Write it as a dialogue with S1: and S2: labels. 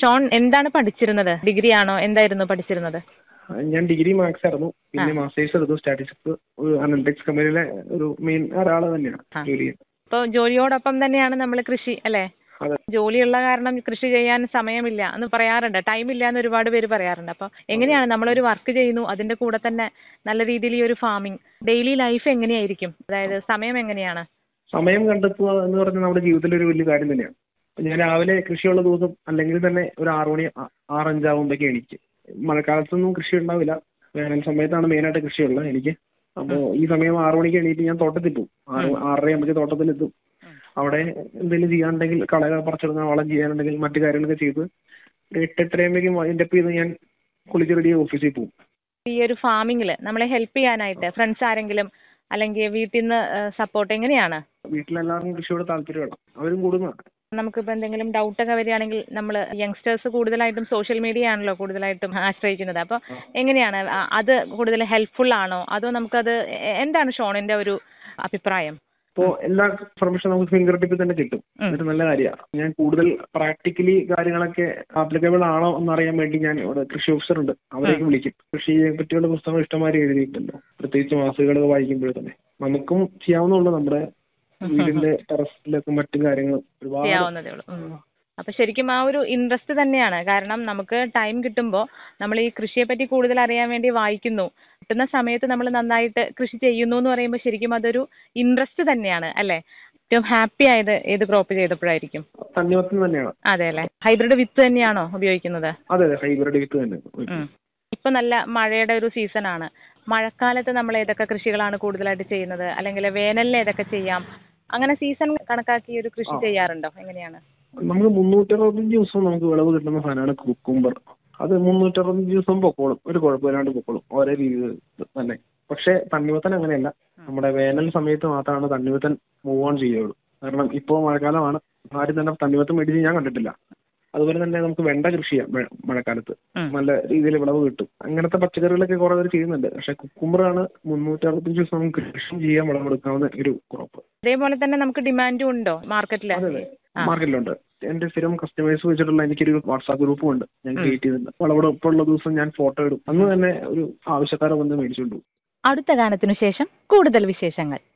S1: Sean എന്താണ് പഠിച്ചിരുന്നത് degree ആണോ എന്തായിരുന്നു പഠിച്ചിരുന്നത്
S2: ഞാൻ ഡിഗ്രി മാത്സ് ആയിരുന്നു പിന്നെ മാസ്റ്റേഴ്സ് എടുത്തു സ്റ്റാറ്റിസ്റ്റിക്സ് ഒരു അനലിറ്റിക്സ് കമ്പനിയിലെ ഒരു മെയിൻ ഒരാൾ തന്നെയാണ്
S1: ആ.
S2: ജോലി ചെയ്യുന്നത്.
S1: അപ്പോൾ ജോലിയോടൊപ്പം തന്നെയാണ് നമ്മൾ കൃഷി അല്ലേ
S2: അതെ
S1: ജോലിയുള്ള കാരണം കൃഷി ചെയ്യാൻ സമയമില്ല എന്ന് പറയാറുണ്ട് ടൈം ഇല്ല എന്ന് ഒരുപാട് പേര് പറയാറുണ്ട് അപ്പോൾ എങ്ങനെയാണ് നമ്മളൊരു വർക്ക് ചെയ്യുന്നു അതിന്റെ കൂടെ തന്നെ നല്ല രീതിയിൽ ഈ ഒരു ഫാമിംഗ് ഡെയിലി ലൈഫ് എങ്ങനെയായിരിക്കും അതായത് സമയം എങ്ങനെയാണ്
S2: സമയം കണ്ടെത്തുക എന്ന് പറഞ്ഞാൽ നമ്മുടെ ജീവിതത്തിലെ ഒരു വലിയ കാര്യം തന്നെയാണ് അപ്പൊ ഞാൻ രാവിലെ കൃഷിയുള്ള ദിവസം അല്ലെങ്കിൽ തന്നെ ഒരു ആറു മണി ആ- ആറഞ്ചാവുമ്പോഴേക്ക് എണീക്ക് മഴക്കാലത്തൊന്നും കൃഷി ഉണ്ടാവില്ല വേനൽ സമയത്താണ് മെയിനായിട്ട് കൃഷിയുള്ളത് എനിക്ക് അപ്പോൾ ഈ സമയം ആറു മണിക്ക് എണീറ്റ് ഞാൻ തോട്ടത്തിൽ പോകും ആറ് ആറര ആകുമ്പോഴേക്ക് തോട്ടത്തിലെത്തും അവിടെ എന്തെങ്കിലും ചെയ്യാനുണ്ടെങ്കിൽ കള പറിച്ചെടുക്കാൻ വളം ചെയ്യാനുണ്ടെങ്കിൽ മറ്റു കാര്യങ്ങളൊക്കെ ചെയ്ത് ഒരു എട്ട് എട്ടരയാകുമ്പോഴേക്കും അതിൻ്റെ ചെയ്ത് ഞാൻ കുളിച്ച് റെഡി ഓഫീസിൽ പോകും
S1: ഈ ഒരു ഫാമിങ്ങിൽ നമ്മളെ ഹെൽപ്പ് ചെയ്യാനായിട്ട് ഫ്രണ്ട്സ് ആരെങ്കിലും അല്ലെങ്കിൽ വീട്ടിൽ നിന്ന് സപ്പോർട്ട് എങ്ങനെയാണ്
S2: വീട്ടിലെല്ലാവർക്കും കൃഷിയോട് താല്പര്യമാണ് അവരും കൂടുന്നതാണ്
S1: നമുക്കിപ്പോൾ എന്തെങ്കിലും ഡൗട്ടൊക്കെ വരികയാണെങ്കിൽ നമ്മൾ യങ്സ്റ്റേഴ്സ് കൂടുതലായിട്ടും സോഷ്യൽ മീഡിയ ആണല്ലോ കൂടുതലായിട്ടും ആശ്രയിക്കുന്നത് അപ്പോൾ എങ്ങനെയാണ് ആ- അത് കൂടുതൽ ഹെൽപ്ഫുൾ ആണോ അതോ നമുക്കത് എ- എന്താണ് ഷോണിന്റെ ഒരു അഭിപ്രായം
S2: ഇപ്പോൾ എല്ലാ ഇൻഫർമേഷൻ നമുക്ക് ഫിംഗർ ടിപ്പിൽ തന്നെ കിട്ടും
S1: ഉം.
S2: അതൊരു നല്ല കാര്യമാണ് ഞാൻ കൂടുതൽ പ്രാക്ടിക്കലി കാര്യങ്ങളൊക്കെ ആപ്ലിക്കബിൾ ആണോ എന്നറിയാൻ വേണ്ടി ഞാൻ ഇവിടെ കൃഷി ഓഫീസർ ഉണ്ട് അവരേക്ക് വിളിക്കും കൃഷിയെ പറ്റിയുള്ള പുസ്തകം ഇഷ്ടംമാതിരി എഴുതിയിട്ടുണ്ടല്ലോ പ്രത്യേകിച്ച് മാസികകൾ വായിക്കുമ്പോൾ തന്നെ നമുക്കും ചെയ്യാവുന്നുള്ളൂ നമ്മുടെ വീടിന്റെ ടെറസിലൊക്കെ മറ്റു കാര്യങ്ങൾ ഒരുപാട്
S1: ചെയ്യാവുന്നതേ ഉള്ളൂ ഉം. അപ്പൊ ശരിക്കും ആ ഒരു ഇൻട്രസ്റ്റ് തന്നെയാണ് കാരണം നമുക്ക് ടൈം കിട്ടുമ്പോൾ നമ്മൾ ഈ കൃഷിയെ പറ്റി കൂടുതൽ അറിയാൻ വേണ്ടി വായിക്കുന്നു കിട്ടുന്ന സമയത്ത് നമ്മൾ നന്നായിട്ട് കൃഷി ചെയ്യുന്നു എന്ന് പറയുമ്പോൾ ശരിക്കും അതൊരു ഇൻട്രസ്റ്റ് തന്നെയാണ് അല്ലെ ഏറ്റവും ഹാപ്പി ആയത് ഏത് ക്രോപ്പ് ചെയ്തപ്പോഴായിരിക്കും
S2: തണ്ണിമത്തം തന്നെയാണ്
S1: അതെ അല്ലെ ഹൈബ്രിഡ് വിത്ത് തന്നെയാണോ ഉപയോഗിക്കുന്നത്
S2: അതെ അതെ ഹൈബ്രിഡ് വിത്ത് തന്നെ
S1: ഉം. ഇപ്പൊ നല്ല മഴയുടെ ഒരു സീസൺ ആണ് മഴക്കാലത്ത് നമ്മൾ ഏതൊക്കെ കൃഷികളാണ് കൂടുതലായിട്ട് ചെയ്യുന്നത് അല്ലെങ്കിൽ വേനലിൽ ഏതൊക്കെ ചെയ്യാം അങ്ങനെ സീസൺ കണക്കാക്കി ഒരു കൃഷി ചെയ്യാറുണ്ടോ എങ്ങനെയാണ്
S2: നമുക്ക് മുന്നൂറ്ററുപത്തഞ്ച് ദിവസം നമുക്ക് വിളവ് കിട്ടുന്ന സാധനമാണ് കുക്കുംബർ അത് മുന്നൂറ്ററുപത്തഞ്ച് ദിവസം പൊക്കോളും ഒരു കുഴപ്പമില്ലാണ്ട് പൊക്കോളും ഓരോ രീതിയിൽ തന്നെ പക്ഷെ തണ്ണിമത്തൻ അങ്ങനെയല്ല നമ്മുടെ വേനൽ സമയത്ത് മാത്രമാണ് തണ്ണിമത്തൻ മൂവ് ഓൺ ചെയ്യുള്ളൂ കാരണം ഇപ്പോൾ മഴക്കാലമാണ് ആരും തന്നെ തണ്ണിമത്തൻ മേടിച്ച് ഞാൻ കണ്ടിട്ടില്ല അതുപോലെ തന്നെ നമുക്ക് വെണ്ട കൃഷി ചെയ്യാം മഴ- മഴക്കാലത്ത്
S1: ഉം.
S2: നല്ല രീതിയിൽ വിളവ് കിട്ടും അങ്ങനത്തെ പച്ചക്കറികളൊക്കെ കുറെ പേര് ചെയ്യുന്നുണ്ട് പക്ഷെ കുക്കുംബറാണ് മുന്നൂറ്ററുപത്തഞ്ച് ദിവസം നമുക്ക് കൃഷി ചെയ്യാൻ വിളവെടുക്കാവുന്ന ഒരു ക്രോപ്പ്
S1: അതേപോലെ തന്നെ നമുക്ക് ഡിമാൻഡും ഉണ്ടോ മാർക്കറ്റിൽ
S2: അതെ അതെ
S1: ആ.
S2: മാർക്കറ്റിലുണ്ട് എന്റെ സ്ഥിരം കസ്റ്റമേഴ്സ് വെച്ചിട്ടുള്ള എനിക്കൊരു വാട്സാപ്പ് ഗ്രൂപ്പും ഉണ്ട് ഞാൻ ക്രിയേറ്റ് ചെയ്തിട്ടുണ്ട് വിളവെടുപ്പുള്ള ദിവസം ഞാൻ ഫോട്ടോ ഇടും അന്ന് തന്നെ ഒരു ആവശ്യക്കാരെ വന്ന് മേടിച്ചുകൊണ്ട് പോകും
S1: അടുത്ത ഗാനത്തിനു ശേഷം കൂടുതൽ വിശേഷങ്ങൾ